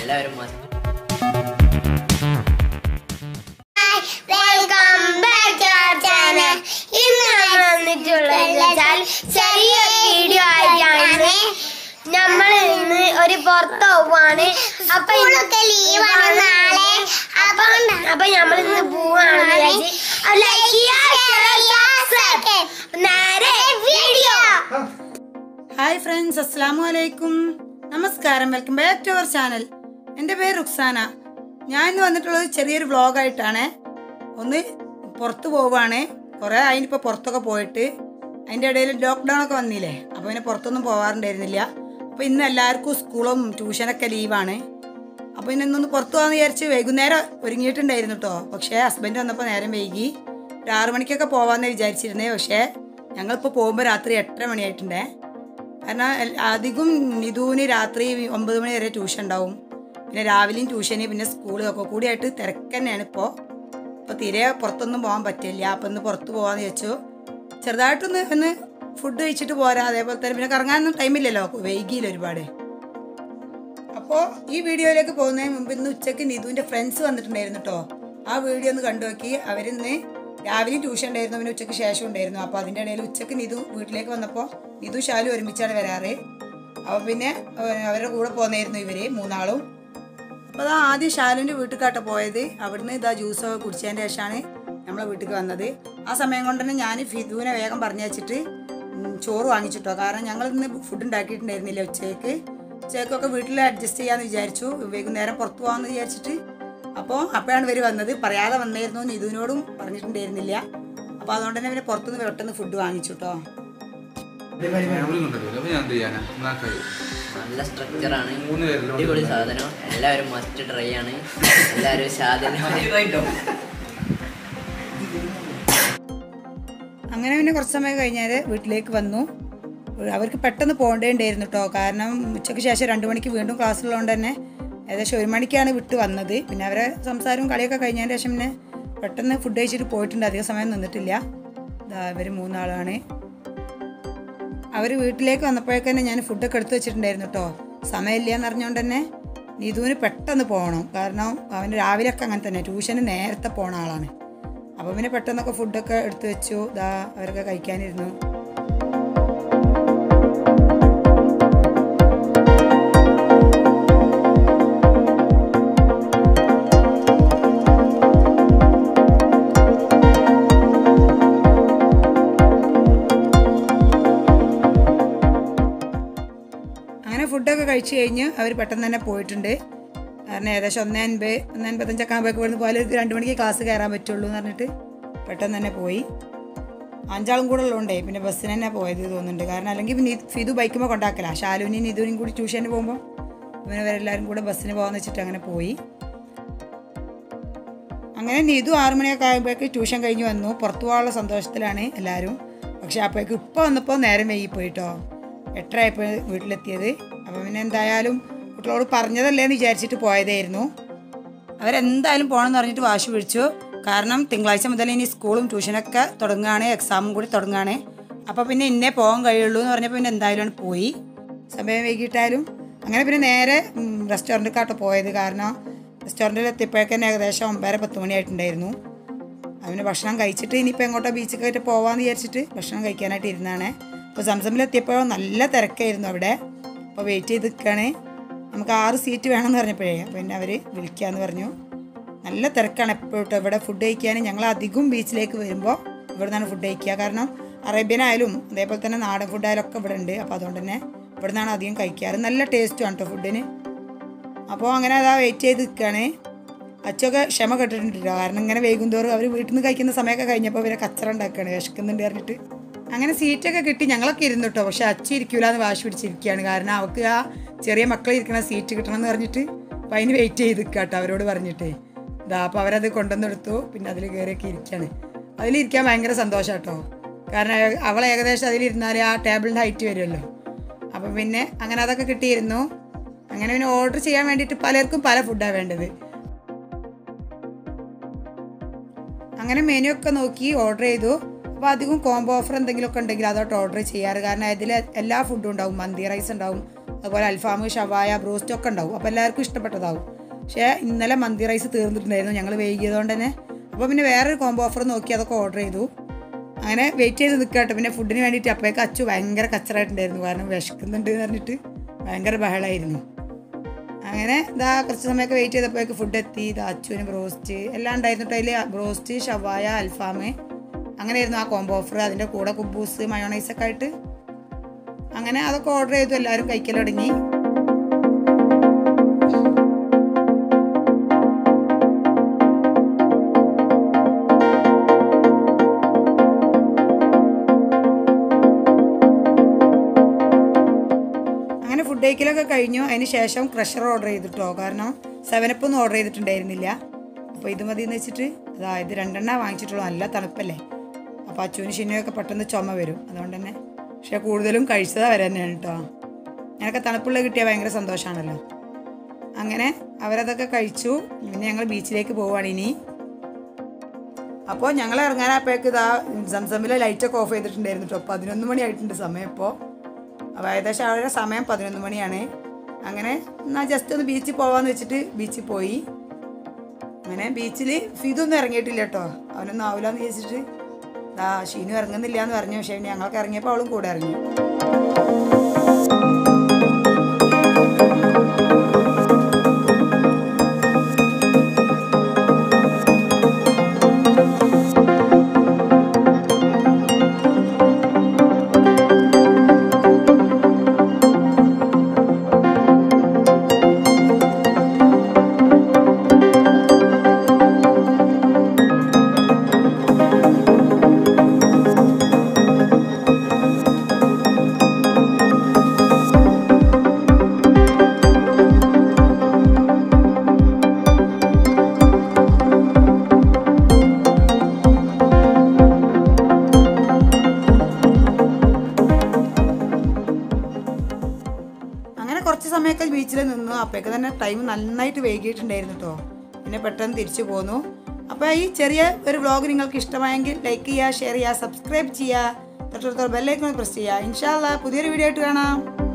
എല്ലാവരും must welcome back to our channel ഇന്ന് നമ്മൾ വന്നിട്ടുള്ളത് ചെറിയൊരു വീഡിയോ ആയിട്ടാണ് നമ്മൾ ഇന്ന് ഒരു പുറത്ത് പോവാണ് അപ്പൊ ഇന്നൊക്കെ ലീവാണ് നാളെ അപ്പൊ അപ്പൊ നമ്മൾ ഇന്ന് പോവാണ് നേരെ വീഡിയോ ഹായ് ഫ്രണ്ട്സ് അസ്സാമു അലൈക്കും നമസ്കാരം welcome back to our channel എൻ്റെ പേര് റുക്സാന ഞാൻ ഇന്ന് വന്നിട്ടുള്ളത് ചെറിയൊരു വ്ളോഗായിട്ടാണ് ഒന്ന് പുറത്ത് പോവാണ് കുറേ അതിനിപ്പോൾ പുറത്തൊക്കെ പോയിട്ട് അതിൻ്റെ ഇടയിൽ ലോക്ക്ഡൗൺ ഒക്കെ വന്നില്ലേ അപ്പോൾ പിന്നെ പുറത്തൊന്നും പോകാറുണ്ടായിരുന്നില്ല അപ്പോൾ ഇന്ന് എല്ലാവർക്കും സ്കൂളും ട്യൂഷനൊക്കെ ലീവാണ് അപ്പോൾ ഇന്ന് ഇന്നൊന്ന് പുറത്ത് പോകാമെന്ന് വിചാരിച്ച് വൈകുന്നേരം ഒരുങ്ങിയിട്ടുണ്ടായിരുന്നു കേട്ടോ പക്ഷേ ഹസ്ബൻഡ് വന്നപ്പോൾ നേരം വൈകി ഒരു ആറു മണിക്കൊക്കെ പോകാമെന്ന് വിചാരിച്ചിരുന്നേ പക്ഷേ ഞങ്ങളിപ്പോൾ പോകുമ്പോൾ രാത്രി എട്ടര മണിയായിട്ടുണ്ടേ കാരണം എൽ- അധികം നിധുവിന് രാത്രി ഒമ്പത് മണി വരെ ട്യൂഷൻ ഉണ്ടാവും പിന്നെ രാവിലെയും ട്യൂഷന് പിന്നെ സ്കൂൾ ഒക്കെ കൂടിയായിട്ട് തിരക്ക് തന്നെയാണ് ഇപ്പോൾ ഇപ്പോൾ തീരെ പുറത്തൊന്നും പോകാൻ പറ്റില്ല അപ്പം ഇന്ന് പുറത്ത് പോകാമെന്ന് വെച്ചു ചെറുതായിട്ടൊന്ന് ഒന്ന് ഫുഡ് കഴിച്ചിട്ട് പോരാ അതേപോലെ തന്നെ പിന്നെ കറങ്ങാനൊന്നും ടൈമില്ലല്ലോ വൈകിയില്ല ഒരുപാട് അപ്പോൾ ഈ വീഡിയോയിലേക്ക് പോകുന്നതിന് മുമ്പ് ഇന്ന് ഉച്ചയ്ക്ക് നിധുവിൻ്റെ ഫ്രണ്ട്സ് വന്നിട്ടുണ്ടായിരുന്നു കേട്ടോ ആ വീഡിയോ ഒന്ന് കണ്ടു നോക്കി അവരിന്ന് രാവിലെ ട്യൂഷൻ ഉണ്ടായിരുന്നു പിന്നെ ഉച്ചയ്ക്ക് ശേഷം ഉണ്ടായിരുന്നു അപ്പോൾ അതിൻ്റെ ഇടയിൽ ഉച്ചയ്ക്ക് നിധു വീട്ടിലേക്ക് വന്നപ്പോൾ നിധു ശാലു ഒരുമിച്ചാണ് വരാറ് അപ്പോൾ പിന്നെ ഏഹ്, അവരുടെ കൂടെ പോന്നായിരുന്നു ഇവർ മൂന്നാളും അപ്പോൾ അതാ ആദ്യം ശാലുവിൻ്റെ വീട്ടിലേക്കാട്ട് പോയത് അവിടുന്ന് ഇതാ ജ്യൂസൊക്കെ കുടിച്ചതിൻ്റെ ശേഷമാണ് നമ്മളെ വീട്ടിലേക്ക് വന്നത് ആ സമയം കൊണ്ട് തന്നെ ഞാൻ ഫിദുവിനെ വേഗം പറഞ്ഞു വെച്ചിട്ട് ഉം, ചോറ് വാങ്ങിച്ചിട്ടോ കാരണം ഞങ്ങൾ ഇന്ന് ഫുഡ് ഉണ്ടാക്കിയിട്ടുണ്ടായിരുന്നില്ല ഉച്ചയ്ക്ക് ഉച്ചയ്ക്കൊക്കെ വീട്ടിൽ അഡ്ജസ്റ്റ് ചെയ്യാമെന്ന് വിചാരിച്ചു വൈകുന്നേരം പുറത്ത് പോകാമെന്ന് വിചാരിച്ചിട്ട് അപ്പോൾ അപ്പോഴാണ് ഇവർ വന്നത് പറയാതെ വന്നായിരുന്നു നിധുവിനോടും പറഞ്ഞിട്ടുണ്ടായിരുന്നില്ല അപ്പോൾ അതുകൊണ്ട് തന്നെ പിന്നെ പുറത്തുനിന്ന് പെട്ടെന്ന് ഫുഡ് വാങ്ങിച്ചു കേട്ടോ ഫാമിലി കൊണ്ടല്ലോ അപ്പൊ ഞാൻ എന്ത് ചെയ്യാനാ എന്നാ കഴിയും നല്ല സ്ട്രക്ചറാണ് മൂന്ന് പേരിലും അടിപൊളി സാധനം എല്ലാവരും മസ്റ്റ് ട്രൈ ആണ് എല്ലാവരും സാധനം അങ്ങനെ പിന്നെ കുറച്ച് സമയം കഴിഞ്ഞാൽ വീട്ടിലേക്ക് വന്നു അവർക്ക് പെട്ടെന്ന് പോകേണ്ടതുണ്ടായിരുന്നു കേട്ടോ കാരണം ഉച്ചയ്ക്ക് ശേഷം രണ്ട് മണിക്ക് വീണ്ടും ക്ലാസ്സുള്ളതുകൊണ്ട് തന്നെ ഏകദേശം ഒരു മണിക്കാണ് വിട്ട് വന്നത് പിന്നെ അവരെ സംസാരവും കളിയൊക്കെ കഴിഞ്ഞതിന് ശേഷം പിന്നെ പെട്ടെന്ന് ഫുഡ് കഴിച്ചിട്ട് പോയിട്ടുണ്ട് അധികം സമയം നിന്നിട്ടില്ല ഇതാ ഇവർ മൂന്നാളാണ് അവർ വീട്ടിലേക്ക് വന്നപ്പോഴേക്കന്നെ ഞാൻ ഫുഡൊക്കെ എടുത്തു വെച്ചിട്ടുണ്ടായിരുന്നു കേട്ടോ സമയമില്ല എന്ന് അറിഞ്ഞുകൊണ്ട് തന്നെ നിധുവിന് പെട്ടെന്ന് പോകണം കാരണം അവന് രാവിലെയൊക്കെ അങ്ങനെ തന്നെ ട്യൂഷന് നേരത്തെ പോണ ആളാണ് അപ്പോൾ പിന്നെ പെട്ടെന്നൊക്കെ ഫുഡൊക്കെ എടുത്തു വെച്ചു ഇതാ അവരൊക്കെ കഴിക്കാനിരുന്നു അങ്ങനെ ഫുഡൊക്കെ കഴിച്ച് കഴിഞ്ഞ് അവർ പെട്ടെന്ന് തന്നെ പോയിട്ടുണ്ട് കാരണം ഏകദേശം ഒന്നേ അൻപത് ഒന്നേ അൻപത്തഞ്ചൊക്കെ ആകുമ്പോഴേക്ക് ഇവിടുന്ന് പോലെ രണ്ട് മണിക്ക് ക്ലാസ് കയറാൻ പറ്റുള്ളൂ എന്ന് പറഞ്ഞിട്ട് പെട്ടെന്ന് തന്നെ പോയി അഞ്ചാളും കൂടെ ഉള്ളതുകൊണ്ടേ പിന്നെ ബസ്സിന് തന്നെ പോയത് തോന്നുന്നുണ്ട് കാരണം അല്ലെങ്കിൽ പിന്നെ ഈ ഫിദു ബൈക്കുമ്പോൾ കൊണ്ടാക്കല ഷാലുവിനും നിധുവിനും കൂടി ട്യൂഷന് പോകുമ്പോൾ പിന്നെ ഇവരെല്ലാവരും കൂടെ ബസ്സിന് പോകാമെന്ന് വെച്ചിട്ട് അങ്ങനെ പോയി അങ്ങനെ നീതു ആറു മണിയൊക്കെ ആകുമ്പോഴേക്ക് ട്യൂഷൻ കഴിഞ്ഞ് വന്നു പുറത്തു പോകാനുള്ള സന്തോഷത്തിലാണ് എല്ലാവരും പക്ഷെ അപ്പോഴേക്ക് ഇപ്പോൾ വന്നപ്പോൾ നേരം വൈകി പോയിട്ടോ എട്ടരയായപ്പോൾ വീട്ടിലെത്തിയത് അപ്പോൾ പിന്നെ എന്തായാലും കുട്ടികളോട് പറഞ്ഞതല്ലേ എന്ന് വിചാരിച്ചിട്ട് പോയതായിരുന്നു അവരെന്തായാലും പോകണമെന്ന് പറഞ്ഞിട്ട് വാശി പിടിച്ചു കാരണം തിങ്കളാഴ്ച മുതൽ ഇനി സ്കൂളും ട്യൂഷനൊക്കെ തുടങ്ങുകയാണ് എക്സാമും കൂടി തുടങ്ങുകയാണ് അപ്പോൾ പിന്നെ ഇന്നേ പോകാൻ കഴിയുള്ളൂ എന്ന് പറഞ്ഞപ്പോൾ പിന്നെ എന്തായാലും ആണ് പോയി സമയം വൈകിട്ടായാലും അങ്ങനെ പിന്നെ നേരെ റെസ്റ്റോറൻറ്റിലേക്കാട്ടോ പോയത് കാരണം റെസ്റ്റോറൻറ്റിൽ എത്തിയപ്പോഴേക്കും ഏകദേശം ഒമ്പതര പത്ത് മണിയായിട്ടുണ്ടായിരുന്നു അവന് ഭക്ഷണം കഴിച്ചിട്ട് ഇനിയിപ്പോൾ എങ്ങോട്ടോ ബീച്ചിൽ കയറ്റി പോകാമെന്ന് വിചാരിച്ചിട്ട് ഭക്ഷണം കഴിക്കാനായിട്ട് ഇരുന്നാണ് അപ്പോൾ സംസമിലെത്തിയപ്പോൾ നല്ല തിരക്കായിരുന്നു അവിടെ അപ്പോൾ വെയിറ്റ് ചെയ്ത് നിൽക്കുകയാണ് നമുക്ക് ആറ് സീറ്റ് വേണമെന്ന് പറഞ്ഞപ്പോഴേ അപ്പോൾ പിന്നെ അവർ വിളിക്കാമെന്ന് പറഞ്ഞു നല്ല തിരക്കാണ് എപ്പോഴും ട്ടോ ഇവിടെ ഫുഡ് കഴിക്കാൻ ഞങ്ങൾ അധികം ബീച്ചിലേക്ക് വരുമ്പോൾ ഇവിടെ നിന്നാണ് ഫുഡ് കഴിക്കുക കാരണം അറേബ്യൻ ആയാലും അതേപോലെ തന്നെ നാടൻ ഫുഡായാലും ഒക്കെ ഇവിടെ ഉണ്ട് അപ്പോൾ അതുകൊണ്ട് തന്നെ ഇവിടെ നിന്നാണ് അധികം കഴിക്കാറ് നല്ല ടേസ്റ്റുമാണ് കേട്ടോ ഫുഡിന് അപ്പോൾ അങ്ങനെ അതാ വെയിറ്റ് ചെയ്ത് നിൽക്കുകയാണ് അച്ഛയൊക്കെ ക്ഷമ കെട്ടിട്ടുണ്ട് ട്ടോ. കാരണം ഇങ്ങനെ വൈകുന്തോറും അവർ വീട്ടിൽ നിന്ന് കഴിക്കുന്ന സമയമൊക്കെ കഴിഞ്ഞപ്പോൾ ഇവരെ കച്ചറ ഉണ്ടാക്കുകയാണ് വിശക്കുന്നുണ്ട് പറഞ്ഞിട്ട് അങ്ങനെ സീറ്റൊക്കെ കിട്ടി ഞങ്ങളൊക്കെ ഇരുന്നു കേട്ടോ പക്ഷെ അച്ഛ ഇരിക്കൂല എന്ന് വാശി പിടിച്ചിരിക്കുകയാണ് കാരണം അവൾക്ക് ആ ചെറിയ മക്കളെ ഇരിക്കണ സീറ്റ് കിട്ടണം എന്ന് പറഞ്ഞിട്ട് അപ്പം അതിന് വെയിറ്റ് ചെയ്ത് നിൽക്കുക കേട്ടോ അവരോട് പറഞ്ഞിട്ട് ഇതാ അപ്പോൾ അവരത് കൊണ്ടുവന്നെടുത്തു പിന്നെ അതിൽ കയറിയൊക്കെ ഇരിക്കുകയാണ് അതിലിരിക്കാൻ ഭയങ്കര സന്തോഷം കേട്ടോ കാരണം അവൾ ഏകദേശം അതിലിരുന്നാൽ ആ ടേബിളിൻ്റെ ഹൈറ്റ് വരുമല്ലോ അപ്പോൾ പിന്നെ അങ്ങനെ അതൊക്കെ കിട്ടിയിരുന്നു അങ്ങനെ പിന്നെ ഓർഡർ ചെയ്യാൻ വേണ്ടിയിട്ട് പലർക്കും പല ഫുഡാണ് വേണ്ടത് അങ്ങനെ മെനു ഒക്കെ നോക്കി ഓർഡർ ചെയ്തു അപ്പോൾ അധികം കോംബോ ഓഫർ എന്തെങ്കിലുമൊക്കെ ഉണ്ടെങ്കിൽ അതോട്ട് ഓർഡർ ചെയ്യാറ് കാരണം അതിൽ എല്ലാ ഫുഡും ഉണ്ടാവും മന്തി റൈസ് ഉണ്ടാവും അതുപോലെ അൽഫാം ഷവായ ബ്രോസ്റ്റ് ഒക്കെ ഉണ്ടാവും അപ്പോൾ എല്ലാവർക്കും ഇഷ്ടപ്പെട്ടതാവും പക്ഷേ ഇന്നലെ മന്തി റൈസ് തീർന്നിട്ടുണ്ടായിരുന്നു ഞങ്ങൾ വൈകിയതുകൊണ്ട് തന്നെ അപ്പോൾ പിന്നെ വേറൊരു കോംബോ ഓഫർ നോക്കി അതൊക്കെ ഓർഡർ ചെയ്തു അങ്ങനെ വെയിറ്റ് ചെയ്ത് നിൽക്കട്ടെ പിന്നെ ഫുഡിന് വേണ്ടിയിട്ട് അപ്പോഴേക്ക് അച്ചു ഭയങ്കര കച്ചറായിട്ടുണ്ടായിരുന്നു കാരണം വിശക്കുന്നുണ്ട് എന്ന് പറഞ്ഞിട്ട് ഭയങ്കര ബഹളമായിരുന്നു അങ്ങനെ ഇതാ കുറച്ച് സമയമൊക്കെ വെയിറ്റ് ചെയ്തപ്പോഴേക്ക് ഫുഡ് എത്തി ഇതാ അച്ചുവിന് ബ്രോസ്റ്റ് എല്ലാം ഉണ്ടായിരുന്നു കേട്ടോ അതിൽ ബ്രോസ്റ്റ് ഷവായ അൽഫാം അങ്ങനെയായിരുന്നു ആ കോംബോ ഓഫർ അതിൻ്റെ കൂടെ കുബൂസ് മയോണൈസൊക്കെ ആയിട്ട് അങ്ങനെ അതൊക്കെ ഓർഡർ ചെയ്തു എല്ലാവരും കഴിക്കൽ തുടങ്ങി അങ്ങനെ ഫുഡ് കഴിക്കലൊക്കെ കഴിഞ്ഞു അതിന് ശേഷം ക്രഷർ ഓർഡർ ചെയ്തിട്ടോ കാരണം സെവനപ്പ് ഒന്നും ഓർഡർ ചെയ്തിട്ടുണ്ടായിരുന്നില്ല അപ്പോൾ ഇത് മതി എന്ന് വെച്ചിട്ട് അതായത് രണ്ടെണ്ണ വാങ്ങിച്ചിട്ടുള്ളൂ നല്ല തണുപ്പല്ലേ അപ്പോൾ അച്ചുവിന് ഷിനുവൊക്കെ പെട്ടെന്ന് ചുമ വരും അതുകൊണ്ട് തന്നെ പക്ഷേ കൂടുതലും കഴിച്ചതാ വരെ തന്നെയാണ് കേട്ടോ ഞങ്ങൾക്ക് തണുപ്പുള്ള കിട്ടിയാൽ ഭയങ്കര സന്തോഷമാണല്ലോ അങ്ങനെ അവരതൊക്കെ കഴിച്ചു പിന്നെ ഞങ്ങൾ ബീച്ചിലേക്ക് പോവുകയാണ് ഇനി അപ്പോൾ ഞങ്ങൾ ഇറങ്ങാനപ്പോഴേക്ക് ഇതാ സംസമിലെ ലൈറ്റൊക്കെ ഓഫ് ചെയ്തിട്ടുണ്ടായിരുന്നു കേട്ടോ പതിനൊന്ന് മണി ആയിട്ടുണ്ട് സമയം ഇപ്പോൾ അപ്പോൾ ഏകദേശം അവരുടെ സമയം പതിനൊന്ന് മണിയാണ് അങ്ങനെ എന്നാൽ ജസ്റ്റ് ഒന്ന് ബീച്ചിൽ പോവാന്ന് വെച്ചിട്ട് ബീച്ചിൽ പോയി അങ്ങനെ ബീച്ചിൽ ഫിതൊന്നും ഇറങ്ങിയിട്ടില്ല കേട്ടോ അവനൊന്നും ആവില്ലാന്ന് വിചാരിച്ചിട്ട് ആ ഷീനു ഇറങ്ങുന്നില്ല എന്ന് പറഞ്ഞു പക്ഷേ ഞങ്ങൾക്ക് ഇറങ്ങിയപ്പോൾ അവളും കൂടെ ഇറങ്ങി അങ്ങനെ കുറച്ച് സമയമൊക്കെ ബീച്ചിൽ നിന്നു അപ്പോഴേക്ക് തന്നെ ടൈം നന്നായിട്ട് വൈകിയിട്ടുണ്ടായിരുന്നു കേട്ടോ പിന്നെ പെട്ടെന്ന് തിരിച്ചു പോന്നു അപ്പോൾ ഈ ചെറിയ ഒരു വ്ളോഗ് നിങ്ങൾക്ക് ഇഷ്ടമായെങ്കിൽ ലൈക്ക് ചെയ്യുക ഷെയർ ചെയ്യുക സബ്സ്ക്രൈബ് ചെയ്യുക തൊട്ടടുത്ത ബെല്ലൈക്കൺ പ്രസ് ചെയ്യുക ഇൻഷാല്ല പുതിയൊരു വീഡിയോ ആയിട്ട് കാണാം